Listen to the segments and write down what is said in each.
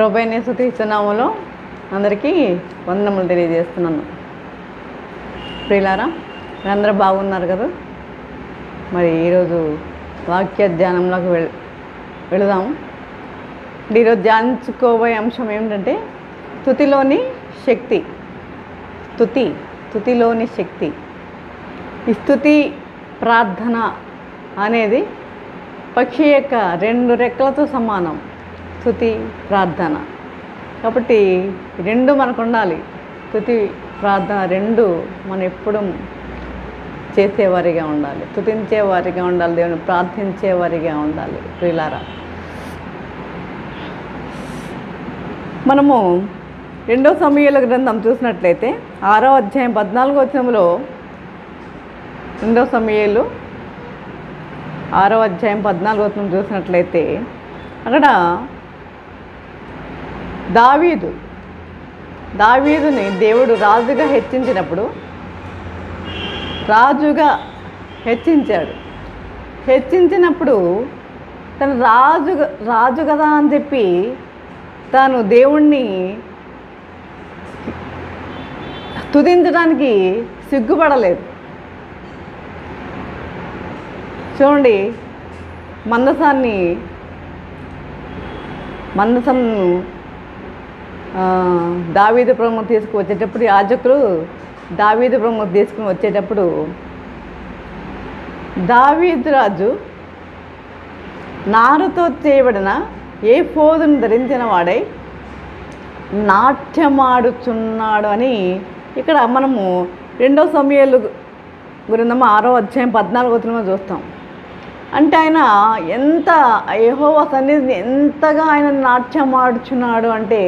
ప్రభైన సుతీస్తున్నాములో అందరికీ వందనములు తెలియజేస్తున్నాను ప్రియులారా మీరందరూ బాగున్నారు కదా మరి ఈరోజు వాక్య ధ్యానంలోకి వెళ్ వెళదాం అంటే ఈరోజు ధ్యానించుకోబోయే అంశం ఏమిటంటే తుతిలోని శక్తి తుతి తుతిలోని శక్తి ఈ స్థుతి ప్రార్థన అనేది పక్షి యొక్క రెండు రెక్కలతో సమానం స్థుతి ప్రార్థన కాబట్టి ఈ రెండు మనకు ఉండాలి స్థుతి ప్రార్థన రెండు మనం ఎప్పుడు చేసేవారిగా ఉండాలి స్థుతించేవారిగా ఉండాలి దేవుని ప్రార్థించేవారిగా ఉండాలి ప్రియులారా మనము రెండో సమయాల గ్రంథం చూసినట్లయితే ఆరో అధ్యాయం పద్నాలుగో వచనంలో రెండో సమయాలు ఆరో అధ్యాయం పద్నాలుగో వచనం చూసినట్లయితే అక్కడ దావీదు దావీదుని దేవుడు రాజుగా హెచ్చించినప్పుడు రాజుగా హెచ్చించాడు హెచ్చించినప్పుడు తను రాజు రాజు కదా అని చెప్పి తాను దేవుణ్ణి స్తుతించడానికి సిగ్గుపడలేదు చూడండి మందసాన్ని మందసం దావీదు బ్రహ్మ తీసుకువచ్చేటప్పుడు యాజకులు దావీదు బ్రహ్మ తీసుకుని వచ్చేటప్పుడు దావీదు రాజు నారుతో చేయబడిన ఏ పోదును ధరించిన వాడై నాట్యమాడుచున్నాడు అని ఇక్కడ మనము రెండో సమయాలు గురిందమ్మ ఆరో అధ్యాయం పద్నాలుగు వచనంలో చూస్తాం అంటే ఆయన ఎంత యెహోవ సన్నిధిని ఎంతగా ఆయన నాట్యమాడుచున్నాడు అంటే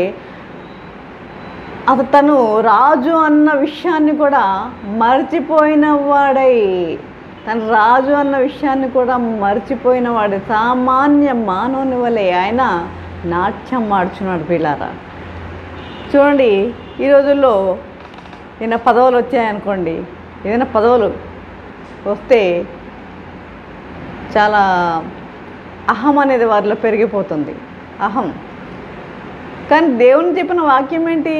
అతను తను రాజు అన్న విషయాన్ని కూడా మర్చిపోయిన వాడై తను రాజు అన్న విషయాన్ని కూడా మర్చిపోయిన వాడు సామాన్య మానవుని వలె ఆయన నాట్యం ఆడుచున్నాడు పిల్లారా చూడండి ఈ రోజుల్లో ఏదైనా పదవులు వచ్చాయనుకోండి ఏదైనా పదవులు వస్తే చాలా అహం అనేది వారిలో పెరిగిపోతుంది అహం కానీ దేవుని చెప్పిన వాక్యం ఏంటి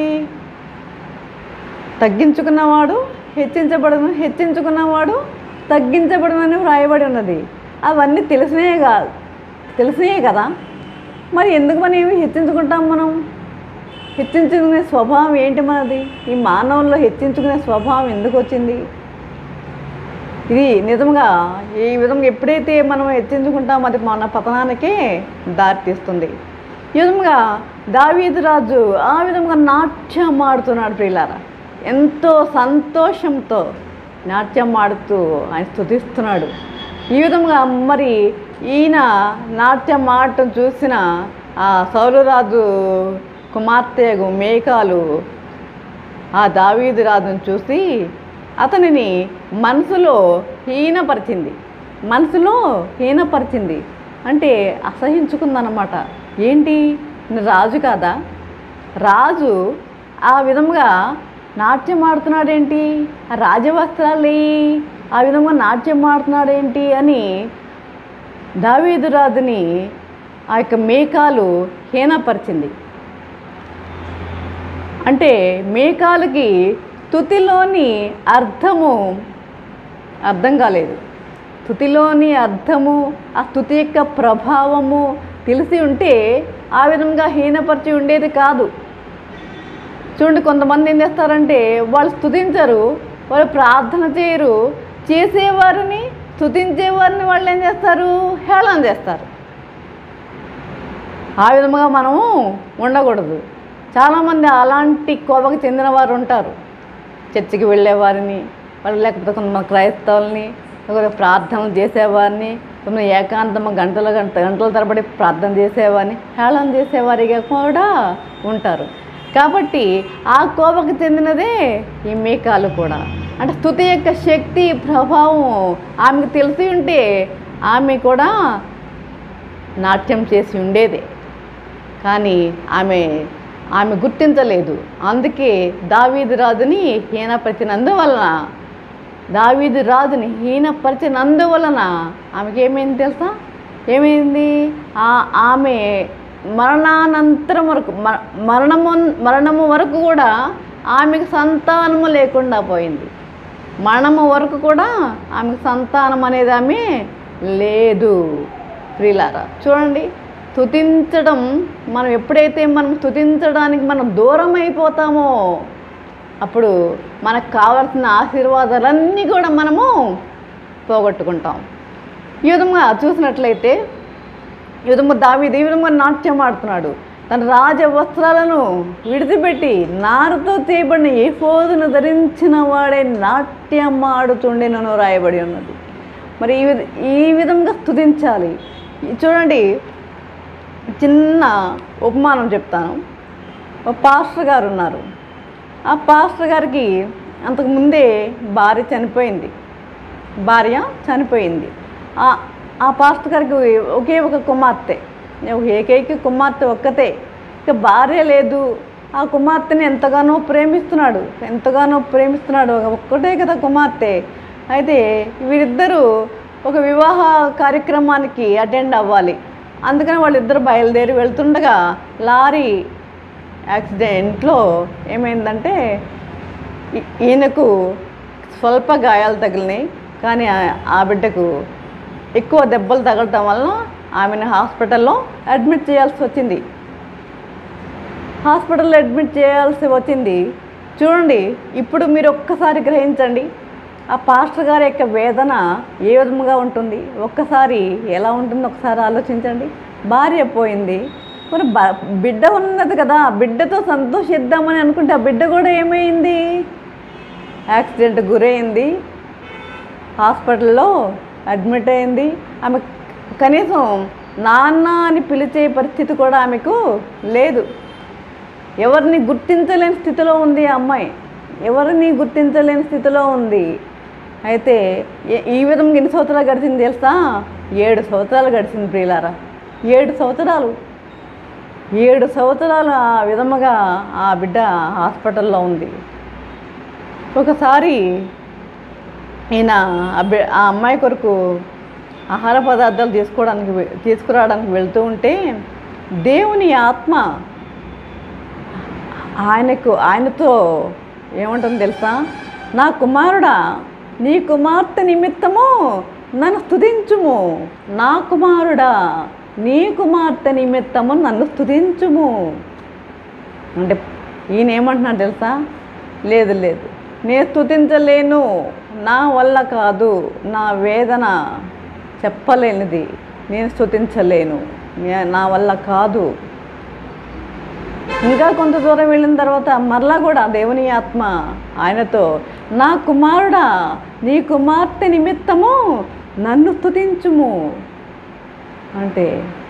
తగ్గించుకున్నవాడు హెచ్చించబడను హెచ్చించుకున్నవాడు తగ్గించబడనని వ్రాయబడి ఉన్నది అవన్నీ తెలిసినాయే కాదు తెలిసినాయే కదా మరి ఎందుకు మనం ఏమి హెచ్చించుకుంటాం మనం హెచ్చించుకునే స్వభావం ఏంటి మనది ఈ మానవుల్లో హెచ్చించుకునే స్వభావం ఎందుకు వచ్చింది ఇది నిజంగా ఈ విధంగా ఎప్పుడైతే మనం హెచ్చించుకుంటామో అది మన పతనానికే దారితీస్తుంది ఈ విధంగా దావీదు రాజు ఆ విధంగా నాట్యం ఆడుతున్నాడు ప్రియులారా ఎంతో సంతోషంతో నాట్యం ఆడుతూ ఆయన స్థుతిస్తున్నాడు ఈ విధంగా మరి ఈయన నాట్యం ఆడటం చూసిన ఆ సౌలురాజు కుమార్తెగు మేకాలు ఆ దావీదు రాజును చూసి అతనిని మనసులో హీనపరిచింది మనసులో హీనపరిచింది అంటే అసహించుకుందన్నమాట ఏంటి ఈయన రాజు కాదా రాజు ఆ విధంగా నాట్యం ఆడుతున్నాడేంటి ఆ రాజవస్త్రాలు ఆ విధంగా నాట్యం ఆడుతున్నాడేంటి అని దావీదు రాజుని ఆ యొక్క మేకాలు హీనపరిచింది అంటే మేకాలకి తుతిలోని అర్థము అర్థం కాలేదు తుతిలోని అర్థము ఆ తుతి యొక్క ప్రభావము తెలిసి ఉంటే ఆ విధంగా హీనపరిచి ఉండేది కాదు చూడండి కొంతమంది ఏం చేస్తారంటే వాళ్ళు స్తుతించరు వాళ్ళు ప్రార్థన చేయరు చేసేవారిని స్తుతించేవారిని వాళ్ళు ఏం చేస్తారు హేళన చేస్తారు ఆ విధముగా మనము ఉండకూడదు చాలామంది అలాంటి కోవకు చెందిన వారు ఉంటారు చర్చికి వెళ్ళేవారిని వాళ్ళు లేకపోతే కొంతమంది క్రైస్తవుల్ని లేకపోతే ప్రార్థనలు చేసేవారిని కొంతమంది ఏకాంతమ గంటల గంట గంటల తరబడి ప్రార్థన చేసేవారిని హేళన చేసేవారిగా కూడా ఉంటారు కాబట్టి ఆ కోపకు చెందినదే ఈ మేకాలు కూడా అంటే స్థుతి యొక్క శక్తి ప్రభావం ఆమెకు తెలిసి ఉంటే ఆమె కూడా నాట్యం చేసి ఉండేదే కానీ ఆమె ఆమె గుర్తించలేదు అందుకే దావీదు రాజుని హీనపరిచినందువలన దావీదు రాజుని హీనపరిచినందువలన ఆమెకి ఏమైంది తెలుసా ఏమైంది ఆ ఆమె మరణానంతరం వరకు మ- మరణము మరణము వరకు కూడా ఆమెకు సంతానము లేకుండా పోయింది మరణము వరకు కూడా ఆమెకు సంతానం అనేది ఆమె లేదు ప్రియులారా చూడండి స్తుతించడం మనం ఎప్పుడైతే మనం స్తుతించడానికి మనం దూరం అయిపోతామో అప్పుడు మనకు కావాల్సిన ఆశీర్వాదాలన్నీ కూడా మనము పోగొట్టుకుంటాం ఈ విధంగా చూసినట్లయితే ఈ విధంగా దావీదు ఈ విధంగా నాట్యం ఆడుతున్నాడు తన రాజ వస్త్రాలను విడిచిపెట్టి నారుతో చేయబడిన ఏ ఫోదును ధరించిన వాడే నాట్యం ఆడుతుండేనను రాయబడి ఉన్నది మరి ఈ విధ ఈ విధంగా స్తుతించాలి ఈ చూడండి చిన్న ఉపమానం చెప్తాను ఒక పాస్టర్ గారు ఉన్నారు ఆ పాస్టర్ గారికి అంతకుముందే భార్య చనిపోయింది భార్య చనిపోయింది ఆ ఆ పాస్టర్ గారికి ఒకే ఒక కుమార్తె ఒక ఏకైక కుమార్తె ఒక్కతే ఇక భార్య లేదు ఆ కుమార్తెని ఎంతగానో ప్రేమిస్తున్నాడు ఎంతగానో ప్రేమిస్తున్నాడు ఒక్కటే కదా కుమార్తె అయితే వీరిద్దరూ ఒక వివాహ కార్యక్రమానికి అటెండ్ అవ్వాలి అందుకని వాళ్ళిద్దరు బయలుదేరి వెళ్తుండగా లారీ యాక్సిడెంట్లో ఏమైందంటే ఈ- ఈయనకు స్వల్ప గాయాలు తగిలినాయి కానీ ఆ- ఆ బిడ్డకు ఎక్కువ దెబ్బలు తగలటం వలన ఆమెను హాస్పిటల్లో అడ్మిట్ చేయాల్సి వచ్చింది హాస్పిటల్లో అడ్మిట్ చేయాల్సి వచ్చింది చూడండి ఇప్పుడు మీరు ఒక్కసారి గ్రహించండి ఆ పాస్టర్ గారి యొక్క వేదన ఏ విధముగా ఉంటుంది ఒక్కసారి ఎలా ఉంటుందో ఒకసారి ఆలోచించండి భార్య పోయింది మరి బ- బిడ్డ ఉన్నది కదా బిడ్డతో సంతోషిద్దామని అనుకుంటే ఆ బిడ్డ కూడా ఏమైంది యాక్సిడెంట్ గురైంది హాస్పిటల్లో అడ్మిట్ అయింది ఆమె కనీసం నాన్న అని పిలిచే పరిస్థితి కూడా ఆమెకు లేదు ఎవరిని గుర్తించలేని స్థితిలో ఉంది ఆ అమ్మాయి ఎవరిని గుర్తించలేని స్థితిలో ఉంది అయితే ఏ- ఈ విధంగా ఎన్ని సంవత్సరాలు గడిచింది తెలుసా ఏడు సంవత్సరాలు గడిచింది ప్రియులారా ఏడు సంవత్సరాలు ఏడు సంవత్సరాలు ఆ విధముగా ఆ బిడ్డ హాస్పిటల్లో ఉంది ఒకసారి ఈయన ఆ బి- ఆ అమ్మాయి కొరకు ఆహార పదార్థాలు తీసుకోవడానికి వె- తీసుకురావడానికి వెళ్తూ ఉంటే దేవుని ఆత్మ ఆయనకు ఆయనతో ఏమంటుంది తెలుసా నా కుమారుడా నీ కుమార్తె నిమిత్తము నన్ను స్తుతించుము నా కుమారుడా నీ కుమార్తె నిమిత్తము నన్ను స్తుతించుము అంటే ఈయన ఏమంటున్నాడు తెలుసా లేదు లేదు నేను స్తుతించలేను నా వల్ల కాదు నా వేదన చెప్పలేనిది నేను స్తుతించలేను నే- నా వల్ల కాదు ఇంకా కొంత దూరం వెళ్ళిన తర్వాత మరలా కూడా దేవుని ఆత్మ ఆయనతో నా కుమారుడా నీ కుమార్తె నిమిత్తము నన్ను స్తుతించుము అంటే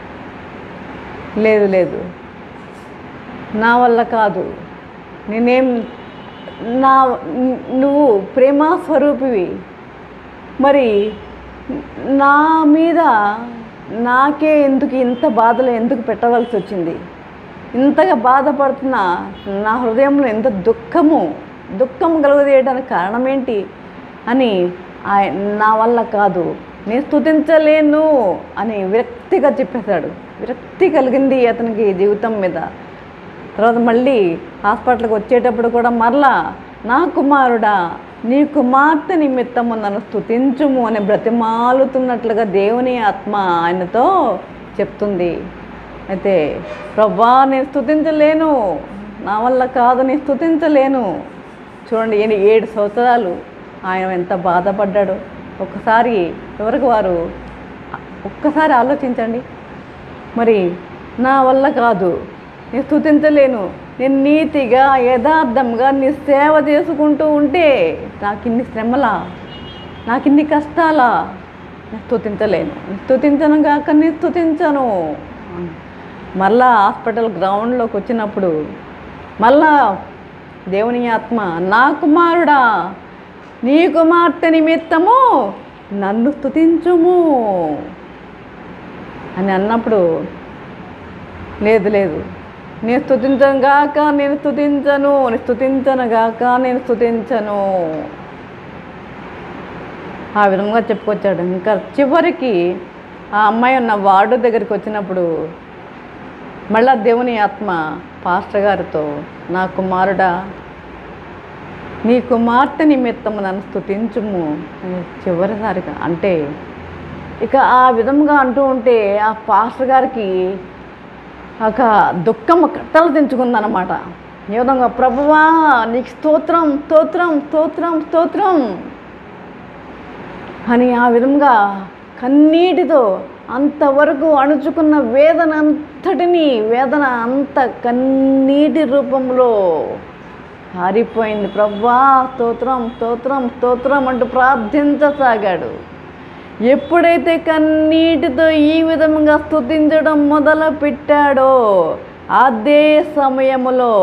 లేదు లేదు నా వల్ల కాదు నేనేం నా నువ్వు ప్రేమ స్వరూపివి మరి నా మీద నాకే ఎందుకు ఇంత బాధలు ఎందుకు పెట్టవలసి వచ్చింది ఇంతగా బాధపడుతున్న నా హృదయంలో ఎంత దుఃఖము దుఃఖం కలుగజేయడానికి కారణం ఏంటి అని ఆయ నా వల్ల కాదు నేను స్తుతించలేను అని విరక్తిగా చెప్పేశాడు విరక్తి కలిగింది అతనికి జీవితం మీద తర్వాత మళ్ళీ హాస్పిటల్కి వచ్చేటప్పుడు కూడా మరలా నా కుమారుడా నీ కుమార్తె నిమిత్తము నన్ను స్తుతించుము అని బ్రతిమాలుతున్నట్లుగా దేవుని ఆత్మ ఆయనతో చెప్తుంది అయితే ప్రభా నేను స్తుతించలేను నా వల్ల కాదు నేను స్తుతించలేను చూడండి ఈయన ఏడు సంవత్సరాలు ఆయన ఎంత బాధపడ్డాడు ఒక్కసారి ఎవరికి వారు ఒక్కసారి ఆలోచించండి మరి నా వల్ల కాదు నేను స్థుతించలేను నేను నీతిగా యథార్థంగా నీ సేవ చేసుకుంటూ ఉంటే నాకు ఇన్ని శ్రమలా నాకు ఇన్ని కష్టాలా నేను స్థుతించలేను స్థుతించను కాక నేను స్థుతించను మళ్ళా హాస్పిటల్ గ్రౌండ్లోకి వచ్చినప్పుడు మళ్ళా దేవుని ఆత్మ నా కుమారుడా నీ కుమార్తె నిమిత్తము నన్ను స్థుతించుము అని అన్నప్పుడు లేదు లేదు నేను స్థుతించను గాక నేను స్థుతించను నేను స్థుతించను గాక నేను స్థుతించను ఆ విధంగా చెప్పుకొచ్చాడు ఇంకా చివరికి ఆ అమ్మాయి ఉన్న వార్డు దగ్గరికి వచ్చినప్పుడు మళ్ళా దేవుని ఆత్మ పాస్టర్ గారితో నా కుమారుడా నీ కుమార్తె నిమిత్తము నన్ను స్తుతించుము అని చివరిసారిగా అంటే ఇక ఆ విధంగా అంటూ ఉంటే ఆ పాస్టర్ గారికి ఒక దుఃఖం కట్టలు తెంచుకుందనమాట ఏ విధంగా ప్రభువా నీకు స్తోత్రం స్తోత్రం స్తోత్రం స్తోత్రం అని ఆ విధంగా కన్నీటితో అంతవరకు అణుచుకున్న వేదన అంతటిని వేదన అంత కన్నీటి రూపంలో పారిపోయింది ప్రవ్వా స్తోత్రం స్తోత్రం స్తోత్రం అంటూ ప్రార్థించసాగాడు ఎప్పుడైతే కన్నీటితో ఈ విధంగా స్తుతించడం మొదలు పెట్టాడో అదే సమయములో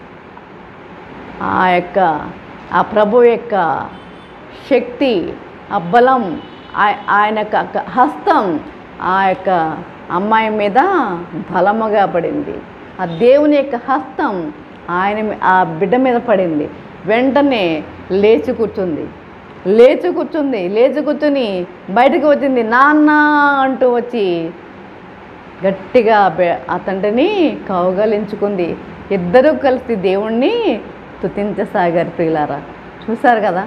ఆ యొక్క ఆ ప్రభు యొక్క శక్తి ఆ బలం ఆ- ఆయన యొక్క హస్తం ఆ యొక్క అమ్మాయి మీద బలముగా పడింది ఆ దేవుని యొక్క హస్తం ఆయన మీ- ఆ బిడ్డ మీద పడింది వెంటనే లేచి కూర్చుంది లేచి కూర్చుంది లేచి కూర్చుని బయటకు వచ్చింది నాన్న అంటూ వచ్చి గట్టిగా బె- ఆ తండ్రిని కౌగలించుకుంది ఇద్దరూ కలిసి దేవుణ్ణి స్తుతించసాగారు ప్రియులారా చూశారు కదా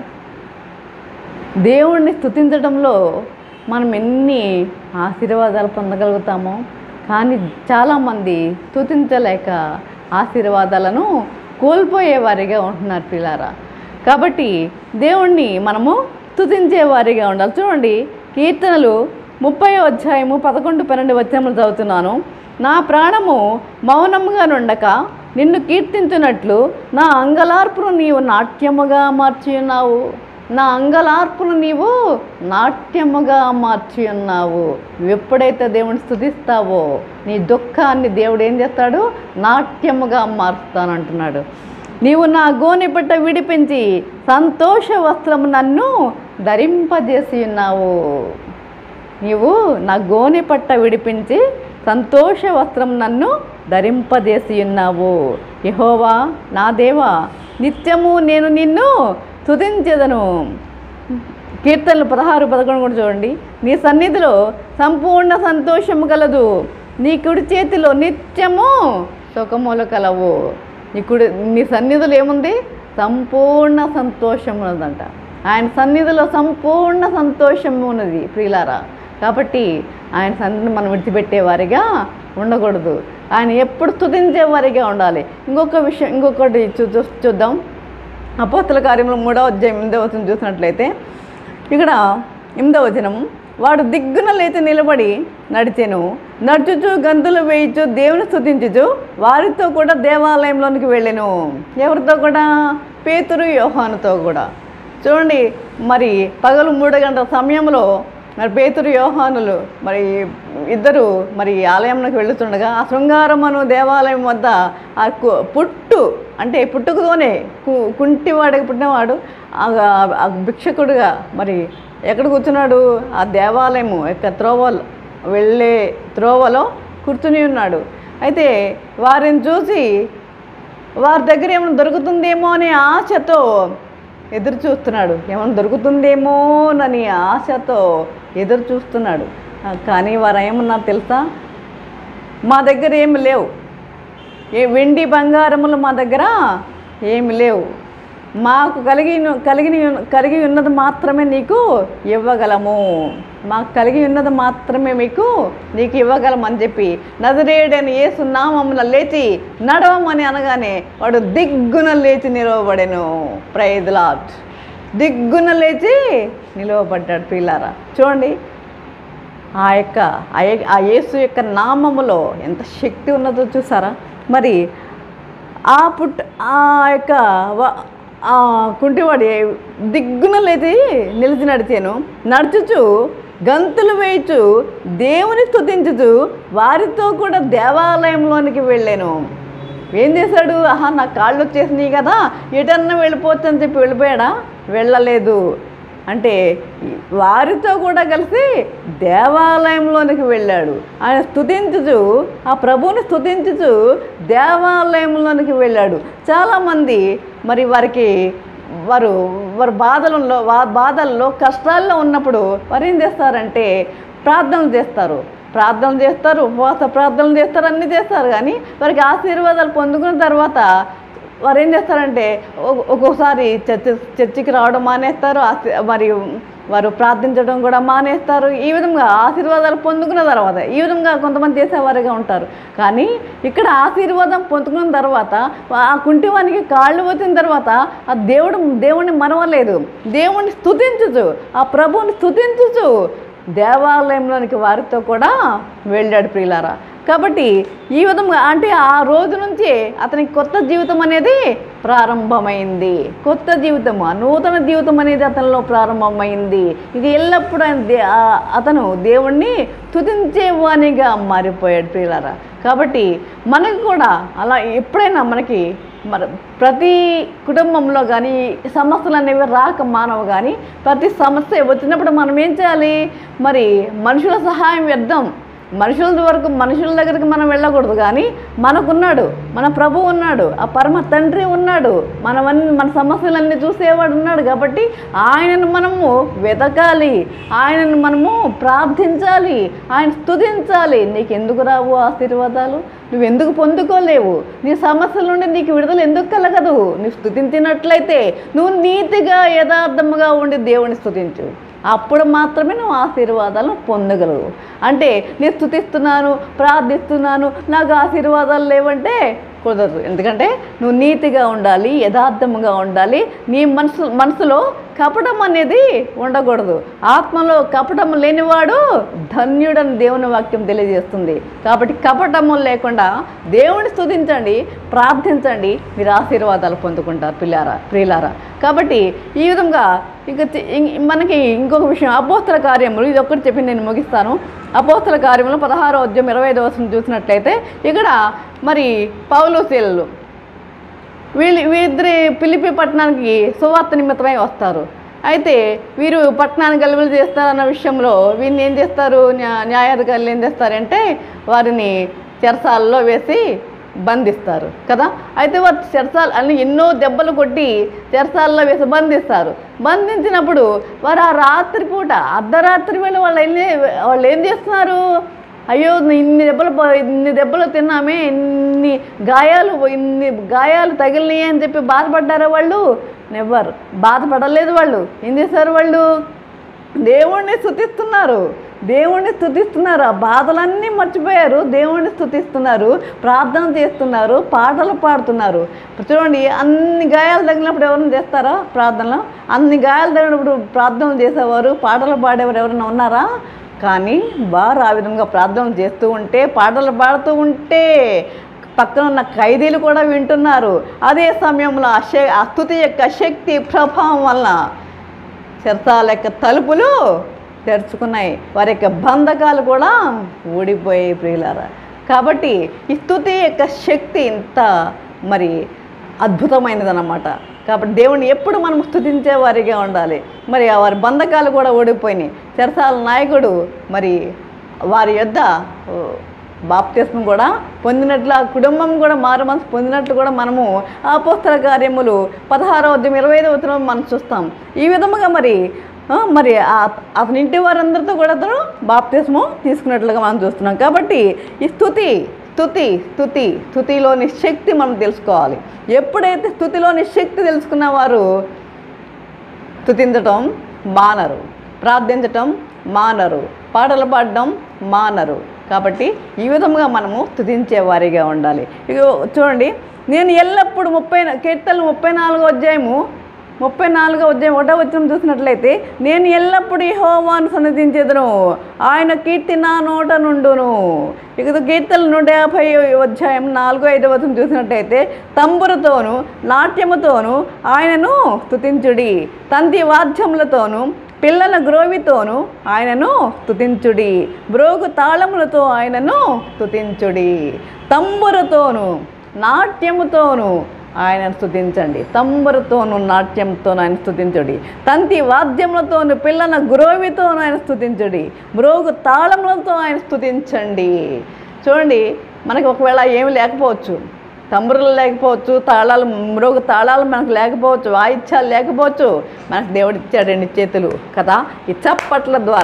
దేవుణ్ణి స్తుతించడంలో మనం ఎన్ని ఆశీర్వాదాలు పొందగలుగుతామో కానీ చాలామంది స్తుతించలేక ఆశీర్వాదాలను కోల్పోయేవారిగా ఉంటున్నారు పిల్లారా కాబట్టి దేవుణ్ణి మనము స్తుతించే వారిగా ఉండాలి చూడండి కీర్తనలు ముప్పై అధ్యాయము పదకొండు పన్నెండు వచనములు చదువుతున్నాను నా ప్రాణము మౌనముగా నుండక నిన్ను కీర్తించున్నట్లు నా అంగలార్పును నీవు నాట్యముగా మార్చి ఉన్నావు నా అంగలార్పును నీవు నాట్యముగా మార్చి ఉన్నావు నువ్వు ఎప్పుడైతే దేవుని స్థుతిస్తావో నీ దుఃఖాన్ని దేవుడు ఏం చేస్తాడు నాట్యముగా మారుస్తానంటున్నాడు నీవు నా గోనె పట్ట విడిపించి సంతోష వస్త్రము నన్ను ధరింపజేసి ఉన్నావు నీవు నా గోనె పట్ట విడిపించి సంతోష వస్త్రం నన్ను ధరింపజేసి ఉన్నావు యహోవా నా దేవా నిత్యము నేను నిన్ను తుదించెదను కీర్తనలు పదహారు పదకొండు కూడా చూడండి నీ సన్నిధిలో సంపూర్ణ సంతోషము కలదు నీ కుడి చేతిలో నిత్యము సుఖములు కలవు నీ కుడి నీ సన్నిధిలో ఏముంది సంపూర్ణ సంతోషం ఉన్నదంట ఆయన సన్నిధిలో సంపూర్ణ సంతోషం ఉన్నది ప్రియులారా కాబట్టి ఆయన సన్నిధిని మనం విడిచిపెట్టేవారిగా ఉండకూడదు ఆయన ఎప్పుడు స్తుతించేవారిగా ఉండాలి ఇంకొక విషయం ఇంకొకటి చూ చూ- చూద్దాం అపోస్తల కార్యంలో మూడవ అధ్యాయం ఎనిమిదవ వచనం చూసినట్లయితే ఇక్కడ ఎనిమిదవ వచనం వాడు దిగ్గున లేచి నిలబడి నడిచెను నడుచుచు గంతులు వేయించు దేవుని స్తుతించుచు వారితో కూడా దేవాలయంలోనికి వెళ్ళెను ఎవరితో కూడా పేతురు యోహానుతో కూడా చూడండి మరి పగలు మూడు గంటల సమయంలో మరి పేతురు యోహానులు మరి ఇద్దరు మరి ఆలయంలోకి వెళుతుండగా ఆ శృంగారమను దేవాలయం వద్ద ఆ కు- పుట్టు అంటే పుట్టుకతోనే కు కుంటివాడికి పుట్టినవాడు ఆ- ఆ భిక్షకుడుగా మరి ఎక్కడ కూర్చున్నాడు ఆ దేవాలయము యొక్క త్రోవలో వెళ్ళే త్రోవలో కూర్చుని ఉన్నాడు అయితే వారిని చూసి వారి దగ్గర ఏమైనా దొరుకుతుందేమో అనే ఆశతో ఎదురు చూస్తున్నాడు ఏమైనా దొరుకుతుందేమోనని ఆశతో ఎదురు చూస్తున్నాడు ఆ, కానీ వారు ఏమన్నారు తెలుసా మా దగ్గర ఏమి లేవు ఏ వెండి బంగారములు మా దగ్గర ఏమి లేవు మాకు కలిగి కలిగి కలిగి ఉన్నది మాత్రమే నీకు ఇవ్వగలము మాకు కలిగి ఉన్నది మాత్రమే మీకు నీకు ఇవ్వగలం అని చెప్పి నజరేయుడని యేసు నామమున లేచి నడవమని అనగానే వాడు దిగ్గున లేచి నిలవబడెను ప్రైజ్ లాట్ దిగ్గున లేచి నిలవబడ్డాడు పిల్లారా చూడండి ఆ యొక్క ఆ యొక్క- ఆ యేసు యొక్క నామములో ఎంత శక్తి ఉన్నదో చూసారా మరి ఆ పుట్ ఆ యొక్క వ- ఆ కుంటివాడి దిగ్గున లేచి నిలిచి నడిచాను నడుచుచు గంతులు వేయచు దేవుని స్తుతించుచు వారితో కూడా దేవాలయంలోనికి వెళ్ళాను ఏం చేశాడు ఆహా నా కాళ్ళు వచ్చేసినాయి కదా ఎటన్నా వెళ్ళిపోవచ్చు అని చెప్పి వెళ్ళిపోయాడా వెళ్ళలేదు అంటే వారితో కూడా కలిసి దేవాలయంలోనికి వెళ్ళాడు ఆయన స్తుతించుచు ఆ ప్రభువుని స్తుతించుచు దేవాలయంలోనికి వెళ్ళాడు చాలామంది మరి వారికి వారు వారు బాధలలో వా బాధల్లో కష్టాల్లో ఉన్నప్పుడు వారు ఏం చేస్తారంటే ప్రార్థనలు చేస్తారు ప్రార్థన చేస్తారు ఉపవాస ప్రార్థనలు చేస్తారు అన్నీ చేస్తారు కానీ వారికి ఆశీర్వాదాలు పొందుకున్న తర్వాత వారు ఏం చేస్తారంటే ఒ- ఒక్కొక్కసారి చర్చ చర్చికి రావడం మానేస్తారు ఆశీ- మరి వారు ప్రార్థించడం కూడా మానేస్తారు ఈ విధంగా ఆశీర్వాదాలు పొందుకున్న తర్వాత ఈ విధంగా కొంతమంది చేసేవారుగా ఉంటారు కానీ ఇక్కడ ఆశీర్వాదం పొందుకున్న తర్వాత ఆ కుంటివానికి కాళ్ళు వచ్చిన తర్వాత ఆ దేవుడు దేవుణ్ణి మనవలేదు దేవుణ్ణి స్తుతించుచు ఆ ప్రభువుని స్తుతించుచు దేవాలయంలోనికి వారితో కూడా వెళ్ళాడు ప్రియులారా కాబట్టి ఈ విధంగా అంటే ఆ రోజు నుంచే అతనికి కొత్త జీవితం అనేది ప్రారంభమైంది కొత్త జీవితం నూతన జీవితం అనేది అతనిలో ప్రారంభమైంది ఇక ఎల్లప్పుడూ ఆయన దే- ఆ- అతను దేవుణ్ణి తుదించేవానిగా మారిపోయాడు ప్రియులారా కాబట్టి మనకు కూడా అలా ఎప్పుడైనా మనకి మరి ప్రతి కుటుంబంలో కానీ సమస్యలు అనేవి రాక మానవు కానీ ప్రతి సమస్య వచ్చినప్పుడు మనం ఏం చేయాలి మరి మనుషుల సహాయం వ్యర్థం మనుషుల వరకు మనుషుల దగ్గరికి మనం వెళ్ళకూడదు కానీ మనకున్నాడు మన ప్రభు ఉన్నాడు ఆ పరమ తండ్రి ఉన్నాడు మనవన్నీ మన సమస్యలన్నీ చూసేవాడు ఉన్నాడు కాబట్టి ఆయనను మనము వెతకాలి ఆయనను మనము ప్రార్థించాలి ఆయన స్తుతించాలి నీకు ఎందుకు రావు ఆశీర్వాదాలు నువ్వు ఎందుకు పొందుకోలేవు నీ సమస్యల నుండి నీకు విడుదల ఎందుకు కలగదు నువ్వు స్తుతించినట్లయితే నువ్వు నీతిగా యథార్థముగా ఉండి దేవుని స్తుతించు అప్పుడు మాత్రమే నువ్వు ఆశీర్వాదాలను పొందగలవు అంటే నేను స్థుతిస్తున్నాను ప్రార్థిస్తున్నాను నాకు ఆశీర్వాదాలు లేవంటే కుదరదు ఎందుకంటే నువ్వు నీతిగా ఉండాలి యథార్థముగా ఉండాలి నీ మనసు మనసులో కపటం అనేది ఉండకూడదు ఆత్మలో కపటం లేనివాడు ధన్యుడని దేవుని వాక్యం తెలియజేస్తుంది కాబట్టి కపటము లేకుండా దేవుని స్తుతించండి ప్రార్థించండి మీరు ఆశీర్వాదాలు పొందుకుంటారు పిల్లారా ప్రియులారా కాబట్టి ఈ విధంగా ఇక చి- ఇం- మనకి ఇంకొక విషయం అపోస్తల కార్యములు ఇది ఒక్కటి చెప్పి నేను ముగిస్తాను అపోస్తల కార్యములు పదహారో అధ్యాయం ఇరవై ఐదో వచనం చూసినట్లయితే ఇక్కడ మరి పౌలు శీలలు వీళ్ళు వీరిద్దరి పిలిపి పట్టణానికి సువార్త నిమిత్తమై వస్తారు అయితే వీరు పట్టణానికి గలుబులు చేస్తారన్న విషయంలో వీరిని ఏం చేస్తారు న్యా- న్యాయాధికారులు ఏం చేస్తారంటే వారిని చెరసాలలో వేసి బంధిస్తారు కదా అయితే వారు చెరసాల అన్ని ఎన్నో దెబ్బలు కొట్టి చెరసాలలో వేసి బంధిస్తారు బంధించినప్పుడు వారు ఆ రాత్రిపూట అర్ధరాత్రి వేళ వాళ్ళు ఏం చే- వాళ్ళు ఏం చేస్తున్నారు అయ్యో ఇన్ని దెబ్బలు పో- ఇన్ని దెబ్బలు తిన్నామే ఇన్ని గాయాలు ఇన్ని గాయాలు తగిలినాయి అని చెప్పి బాధపడ్డారా వాళ్ళు నెవర్ బాధపడలేదు వాళ్ళు ఏం చేశారు వాళ్ళు దేవుణ్ణి స్థుతిస్తున్నారు దేవుణ్ణి స్థుతిస్తున్నారు ఆ బాధలన్నీ మర్చిపోయారు దేవుణ్ణి స్థుతిస్తున్నారు ప్రార్థన చేస్తున్నారు పాటలు పాడుతున్నారు చూడండి అన్ని గాయాలు తగిలినప్పుడు ఎవరైనా చేస్తారా ప్రార్థనలు అన్ని గాయాలు తగిలినప్పుడు ప్రార్థనలు చేసేవారు పాటలు పాడేవారు ఎవరైనా ఉన్నారా కానీ వారు ఆ విధంగా ప్రార్థన చేస్తూ ఉంటే పాటలు పాడుతూ ఉంటే పక్కన ఉన్న ఖైదీలు కూడా వింటున్నారు అదే సమయంలో ఆ శ ఆ స్తుతి యొక్క శక్తి ప్రభావం వలన చెరసాల యొక్క తలుపులు తెరుచుకున్నాయి వారి యొక్క బంధకాలు కూడా ఊడిపోయాయి ప్రియులారా కాబట్టి ఈ స్తుతి యొక్క శక్తి ఇంత మరి అద్భుతమైనదన్నమాట కాబట్టి దేవుని ఎప్పుడు మనం స్తుతించే వారిగా ఉండాలి మరి ఆ వారి బంధకాలు కూడా ఓడిపోయినాయి చెరసాల నాయకుడు మరి వారి యొద్ద ఓ, బాప్తిస్మం కూడా పొందినట్లు ఆ కుటుంబం కూడా మారు మనసు పొందినట్లు కూడా మనము ఆ పుస్తక కార్యములు పదహారో అధ్యాయం ఇరవై ఐదో వచనం మనం చూస్తాం ఈ విధముగా మరి ఆ, మరి ఆ- అతని ఇంటి వారందరితో కూడా అతను బాప్తిస్మం తీసుకున్నట్లుగా మనం చూస్తున్నాం కాబట్టి ఈ స్థుతి స్థుతి స్థుతి స్థుతిలోని శక్తి మనం తెలుసుకోవాలి ఎప్పుడైతే స్థుతిలోని శక్తి తెలుసుకున్న వారు స్తుతించటం మానరు ప్రార్థించటం మానరు పాటలు పాడడం మానరు కాబట్టి ఈ విధంగా మనము స్తుతించే వారిగా ఉండాలి ఇక చూడండి నేను ఎల్లప్పుడూ ముప్పై కీర్తనలు ముప్పై నాలుగో అధ్యాయము ముప్పై నాలుగో అధ్యాయం ఒకటో వచ్చిన చూసినట్లయితే నేను ఎల్లప్పుడూ యెహోవాను సన్నతించేదను ఆయన కీర్తి నా నోట నుండును ఇక కీర్తనలు నూట యాభై అధ్యాయం నాలుగో ఐదో వచనం చూసినట్టయితే తంబురతోను నాట్యముతోను ఆయనను స్తుతించుడి తంతి వాద్యములతోను పిల్లల గ్రోవితోను ఆయనను స్తుతించుడి బ్రోగు తాళములతో ఆయనను స్తుతించుడి తంబురతోను నాట్యముతోను ఆయనను స్తుతించండి తంబురతోను నాట్యంతో ఆయన స్తుతించుడి తంతి వాద్యములతోను పిల్లల గురోవితోను ఆయన స్తుతించుడి బ్రోగు తాళములతో ఆయన స్తుతించండి చూడండి మనకి ఒకవేళ ఏమి లేకపోవచ్చు తంబురులు లేకపోవచ్చు తాళాలు మరొక తాళాలు మనకు లేకపోవచ్చు వాయిద్యాలు లేకపోవచ్చు మనకు దేవుడు ఇచ్చాడండి చేతులు కదా ఈ చప్పట్ల ద్వారా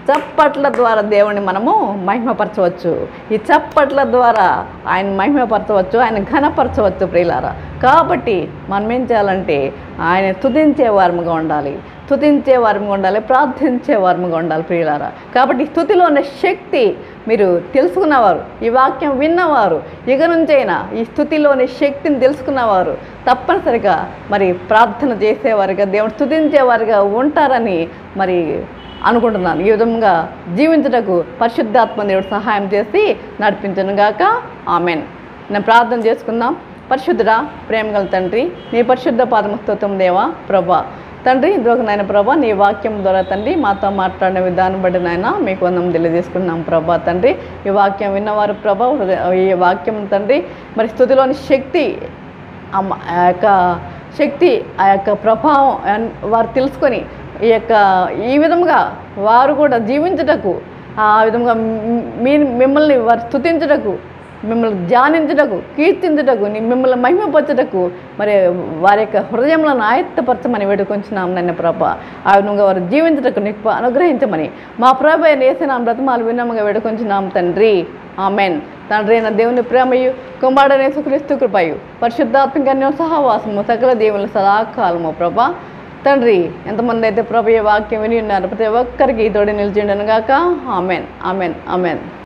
చప్పట్ల ద్వారా దేవుని మనము మహిమపరచవచ్చు ఈ చప్పట్ల ద్వారా ఆయన మహిమపరచవచ్చు ఆయన ఘనపరచవచ్చు ప్రియులారా కాబట్టి మనం ఏం చేయాలంటే ఆయన తుదించే వారముగా ఉండాలి స్తుతించే వారముగా ఉండాలి ప్రార్థించే వారముగా ఉండాలి ప్రియులారా కాబట్టి ఈ స్థుతిలో ఉన్న శక్తి మీరు తెలుసుకున్నవారు ఈ వాక్యం విన్నవారు ఇక నుంచైనా ఈ స్థుతిలోని శక్తిని తెలుసుకున్నవారు తప్పనిసరిగా మరి ప్రార్థన చేసేవారుగా దేవుడు స్తుతించేవారుగా ఉంటారని మరి అనుకుంటున్నాను ఈ విధంగా జీవించుటకు పరిశుద్ధాత్మ దేవుడు సహాయం చేసి నడిపించను గాక ఆమెన్ నేను ప్రార్థన చేసుకుందాం పరిశుద్ధుడా ప్రేమగల తండ్రి నీ పరిశుద్ధ పాదమస్తోత్రం దేవా ప్రభా తండ్రి ఇదొక నాయన ప్రభా నీ వాక్యం ద్వారా తండ్రి మాతో మాట్లాడిన విధానం బట్టి నాయన మీకు వందం తెలియజేసుకున్నాం ప్రభా తండ్రి ఈ వాక్యం విన్నవారు ప్రభా హృదయ- ఈ వాక్యం తండ్రి మరి స్థుతిలోని శక్తి ఆ మ- ఆ యొక్క శక్తి ఆ యొక్క ప్రభావం అన్- వారు తెలుసుకొని ఈ యొక్క ఈ విధముగా వారు కూడా జీవించుటకు ఆ విధంగా మ్- మీ మిమ్మల్ని వారు స్తుతించుటకు మిమ్మల్ని ధ్యానించుటకు కీర్తించుటకు నీ మిమ్మల్ని మహిమపరచుటకు మరి వారి యొక్క హృదయంలో ఆయత్తపరచమని వేడుకొంచున్నాం నన్ను ప్రభ ఆ విధంగా వారు జీవించుటకు నీకు అనుగ్రహించమని మా ప్రభ నేసిన బ్రతమాలు విన్నముగా వేడుకొంచున్నాం తండ్రి ఆమెన్ తండ్రి అయిన దేవుని ప్రేమయు కుమారుడనే సుక్రీస్తు కృపయు పరిశుద్ధాత్మక సహవాసము సకల దేవుని సదాకాలము ప్రభ తండ్రి ఎంతమంది అయితే ప్రభు ఈ వాక్యం విని ఉన్నారు ప్రతి ఒక్కరికి తోడి నిలిచిండను గాక ఆమెన్ ఆమెన్ ఆమెన్